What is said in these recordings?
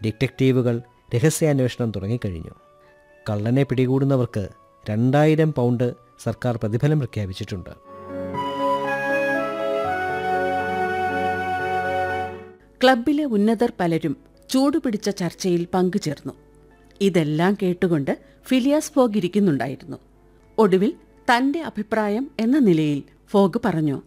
ഡിറ്റക്റ്റീവുകൾ രഹസ്യാന്വേഷണം തുടങ്ങിക്കഴിഞ്ഞു കള്ളനെ പിടികൂടുന്നവർക്ക് രണ്ടായിരം പൗണ്ട് സർക്കാർ പ്രതിഫലം പ്രഖ്യാപിച്ചിട്ടുണ്ട് ക്ലബിലെ ഉന്നതർ പലരും ചൂടുപിടിച്ച ചർച്ചയിൽ പങ്കുചേർന്നു ഇതെല്ലാം കേട്ടുകൊണ്ട് ഫിലിയാസ് ഫോഗ് ഇരിക്കുന്നുണ്ടായിരുന്നു ഒടുവിൽ തന്റെ അഭിപ്രായം എന്ന നിലയിൽ ഫോഗ് പറഞ്ഞു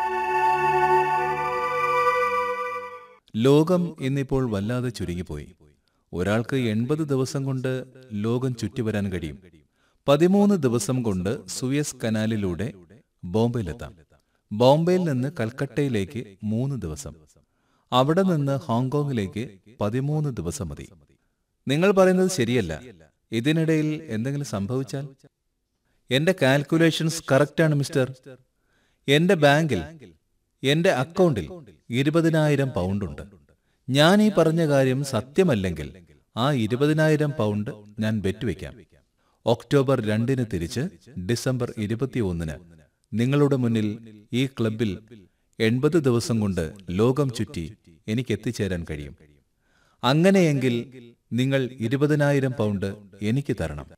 ലോകം ഇന്നിപ്പോൾ വല്ലാതെ ചുരുങ്ങിപ്പോയി ഒരാൾക്ക് എൺപത് ദിവസം കൊണ്ട് ലോകം ചുറ്റിവരാൻ കഴിയും പതിമൂന്ന് ദിവസം കൊണ്ട് സുയസ് കനാലിലൂടെ ബോംബെയിലെത്താം ബോംബെയിൽ നിന്ന് കൽക്കട്ടയിലേക്ക് മൂന്ന് ദിവസം അവിടെ നിന്ന് ഹോങ്കോങ്ങിലേക്ക് പതിമൂന്ന് ദിവസം മതി നിങ്ങൾ പറയുന്നത് ശരിയല്ല ഇതിനിടയിൽ എന്തെങ്കിലും സംഭവിച്ചാൽ എന്റെ കാൽക്കുലേഷൻസ് കറക്റ്റാണ് മിസ്റ്റർ എന്റെ ബാങ്കിൽ എന്റെ അക്കൗണ്ടിൽ ഇരുപതിനായിരം പൗണ്ട് ഉണ്ട് ഞാൻ ഈ പറഞ്ഞ കാര്യം സത്യമല്ലെങ്കിൽ ആ ഇരുപതിനായിരം പൗണ്ട് ഞാൻ ബെറ്റുവെക്കാം ഒക്ടോബർ രണ്ടിന് തിരിച്ച് ഡിസംബർ ഇരുപത്തിയൊന്നിന് നിങ്ങളുടെ മുന്നിൽ ഈ ക്ലബിൽ എൺപത് ദിവസം കൊണ്ട് ലോകം ചുറ്റി എനിക്ക് എത്തിച്ചേരാൻ കഴിയും അങ്ങനെയെങ്കിൽ നിങ്ങൾ ഇരുപതിനായിരം പൗണ്ട് എനിക്ക് തരണം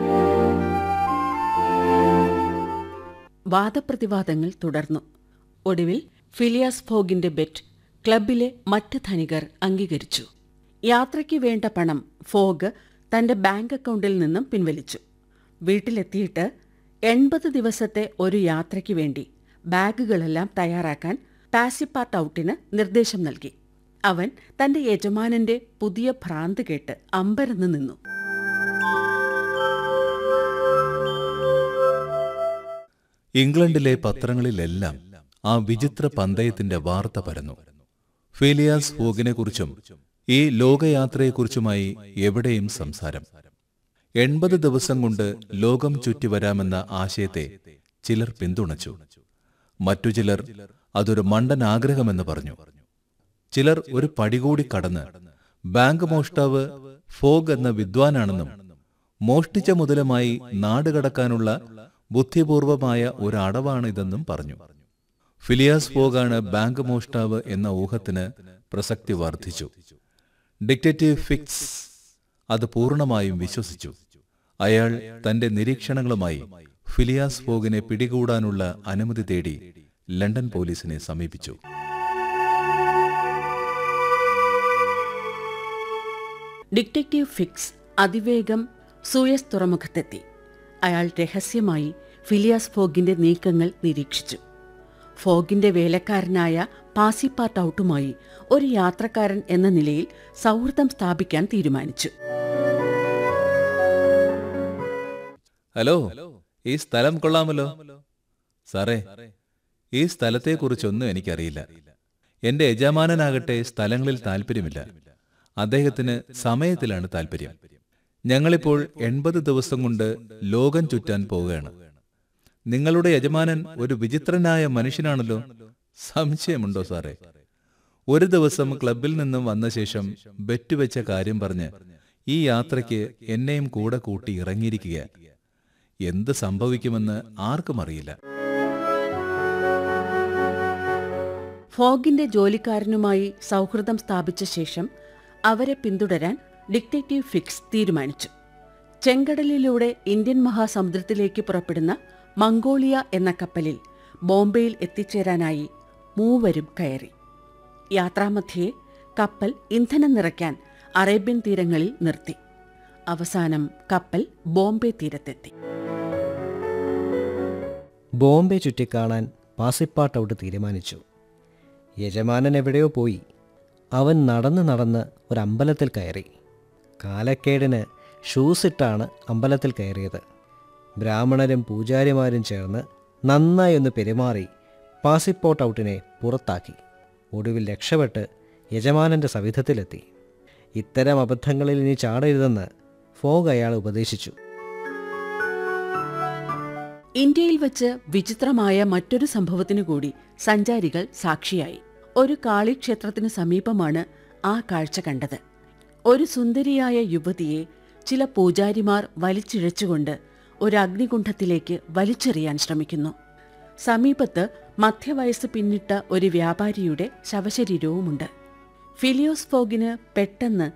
വാദപ്രതിവാദങ്ങൾ തുടർന്നു ഒടുവിൽ ഫിലിയാസ് ഫോഗിന്റെ ബെറ്റ് ക്ലബിലെ മറ്റ് ധനികർ അംഗീകരിച്ചു യാത്രയ്ക്ക് വേണ്ട പണം ഫോഗ് തന്റെ ബാങ്ക് അക്കൗണ്ടിൽ നിന്നും പിൻവലിച്ചു വീട്ടിലെത്തിയിട്ട് എൺപത് ദിവസത്തെ ഒരു യാത്രയ്ക്ക് വേണ്ടി ബാഗുകളെല്ലാം തയ്യാറാക്കാൻ പാസിപ്പാർട്ട് ഔട്ടിന് നിർദ്ദേശം നൽകി അവൻ തന്റെ യജമാനന്റെ പുതിയ ഭ്രാന്ത് കേട്ട് അമ്പരന്ന് നിന്നു ഇംഗ്ലണ്ടിലെ പത്രങ്ങളിലെല്ലാം ആ വിചിത്ര പന്തയത്തിന്റെ വാർത്ത പരന്നു ഫിലിയാസ് ഫോഗിനെക്കുറിച്ചും ഈ ലോകയാത്രയെക്കുറിച്ചുമായി എവിടെയും സംസാരം എൺപത് ദിവസം കൊണ്ട് ലോകം ചുറ്റിവരാമെന്ന ആശയത്തെ ചിലർ പിന്തുണച്ചു മറ്റു ചിലർ അതൊരു മണ്ടൻ ആഗ്രഹമെന്ന് പറഞ്ഞു ചിലർ ഒരു പടി കൂടി കടന്ന് ബാങ്ക് മോഷ്ടാവ് ഫോഗ് എന്ന വിദ്വാനാണെന്നും മോഷ്ടിച്ച മുതലുമായി നാട് കടക്കാനുള്ള ബുദ്ധിപൂർവമായ ഒരു അടവാണിതെന്നും പറഞ്ഞു ഫിലിയാസ് ഫോഗാണ് ബാങ്ക് മോഷ്ടാവ് എന്ന ഊഹത്തിന് പ്രസക്തി വർദ്ധിച്ചു ഡിക്റ്റേറ്റീവ് ഫിക്സ് അത് പൂർണ്ണമായും വിശ്വസിച്ചു അയാൾ തന്റെ നിരീക്ഷണങ്ങളുമായി ഫിലിയാസ് ഫോഗിനെ പിടികൂടാനുള്ള അനുമതി തേടി ലണ്ടൻ പോലീസിനെ സമീപിച്ചു ഡിറ്റക്റ്റീവ് ഫിക്സ് അതിവേഗം സൂയസ് തുറമുഖത്തെത്തി അയാൾ രഹസ്യമായി ഫിലിയാസ് ഫോഗിന്റെ നീക്കങ്ങൾ നിരീക്ഷിച്ചു ഫോഗിന്റെ വേലക്കാരനായ പാസിപ്പാർട്ട് ഔട്ടുമായി ഒരു യാത്രക്കാരൻ എന്ന നിലയിൽ സൗഹൃദം സ്ഥാപിക്കാൻ തീരുമാനിച്ചു ഹലോ ഈ സ്ഥലം കൊള്ളാമല്ലോ സാറേ ഈ സ്ഥലത്തെക്കുറിച്ചൊന്നും എനിക്കറിയില്ല എന്റെ യജമാനനാകട്ടെ സ്ഥലങ്ങളിൽ താല്പര്യമില്ല അദ്ദേഹത്തിന് സമയത്തിലാണ് താല്പര്യം ഞങ്ങളിപ്പോൾ എൺപത് ദിവസം കൊണ്ട് ലോകം ചുറ്റാൻ പോവുകയാണ് നിങ്ങളുടെ യജമാനൻ ഒരു വിചിത്രനായ മനുഷ്യനാണല്ലോ സംശയമുണ്ടോ സാറേ ഒരു ദിവസം ക്ലബിൽ നിന്നും വന്ന ശേഷം ബെറ്റ് വെച്ച കാര്യം പറഞ്ഞ് ഈ യാത്രയ്ക്ക് എന്നെയും കൂടെ കൂട്ടി ഇറങ്ങിയിരിക്കുക എന്ത് സംഭവിക്കുമെന്ന് ആർക്കും അറിയില്ല ഫോഗിന്റെ ജോലിക്കാരനുമായി സൗഹൃദം സ്ഥാപിച്ച ശേഷം അവരെ പിന്തുടരാൻ ഡിറ്റക്റ്റീവ് ഫിക്സ് തീരുമാനിച്ചു ചെങ്കടലിലൂടെ ഇന്ത്യൻ മഹാസമുദ്രത്തിലേക്ക് പുറപ്പെടുന്ന മംഗോളിയ എന്ന കപ്പലിൽ ബോംബെയിൽ എത്തിച്ചേരാനായി മൂവരും കയറി യാത്രാമധ്യേ കപ്പൽ ഇന്ധനം നിറയ്ക്കാൻ അറേബ്യൻ തീരങ്ങളിൽ നിർത്തി അവസാനം കപ്പൽ ബോംബെ തീരത്തെത്തി ബോംബെ ചുറ്റിക്കാണാൻ പാസിപ്പാട്ട് ഔട്ട് തീരുമാനിച്ചു യജമാനൻ എവിടെയോ പോയി അവൻ നടന്ന് നടന്ന് ഒരു അമ്പലത്തിൽ കയറി കാലക്കേടിന് ഷൂസിട്ടാണ് അമ്പലത്തിൽ കയറിയത് ബ്രാഹ്മണരും പൂജാരിമാരും ചേർന്ന് നന്നായി ഒന്ന് പെരുമാറി പാസിപ്പോട്ട് ഔട്ടിനെ പുറത്താക്കി ഒടുവിൽ രക്ഷപ്പെട്ട് യജമാനന്റെ സവിധത്തിലെത്തി ഇത്തരം അബദ്ധങ്ങളിൽ ഇനി ചാടരുതെന്ന് ഫോഗ് അയാൾ ഉപദേശിച്ചു ഇന്ത്യയിൽ വച്ച് വിചിത്രമായ മറ്റൊരു സംഭവത്തിനു കൂടി സഞ്ചാരികൾ സാക്ഷിയായി ഒരു കാളിക്ഷേത്രത്തിനു സമീപമാണ് ആ കാഴ്ച കണ്ടത് ഒരു സുന്ദരിയായ യുവതിയെ ചില പൂജാരിമാർ വലിച്ചിഴച്ചുകൊണ്ട് ഒരു അഗ്നികുണ്ഠത്തിലേക്ക് വലിച്ചെറിയാൻ ശ്രമിക്കുന്നു സമീപത്ത് മധ്യവയസ്സ് പിന്നിട്ട ഒരു വ്യാപാരിയുടെ ശവശരീരവുമുണ്ട് ഫിലിയോസ് ഫോഗിന് പെട്ടെന്ന്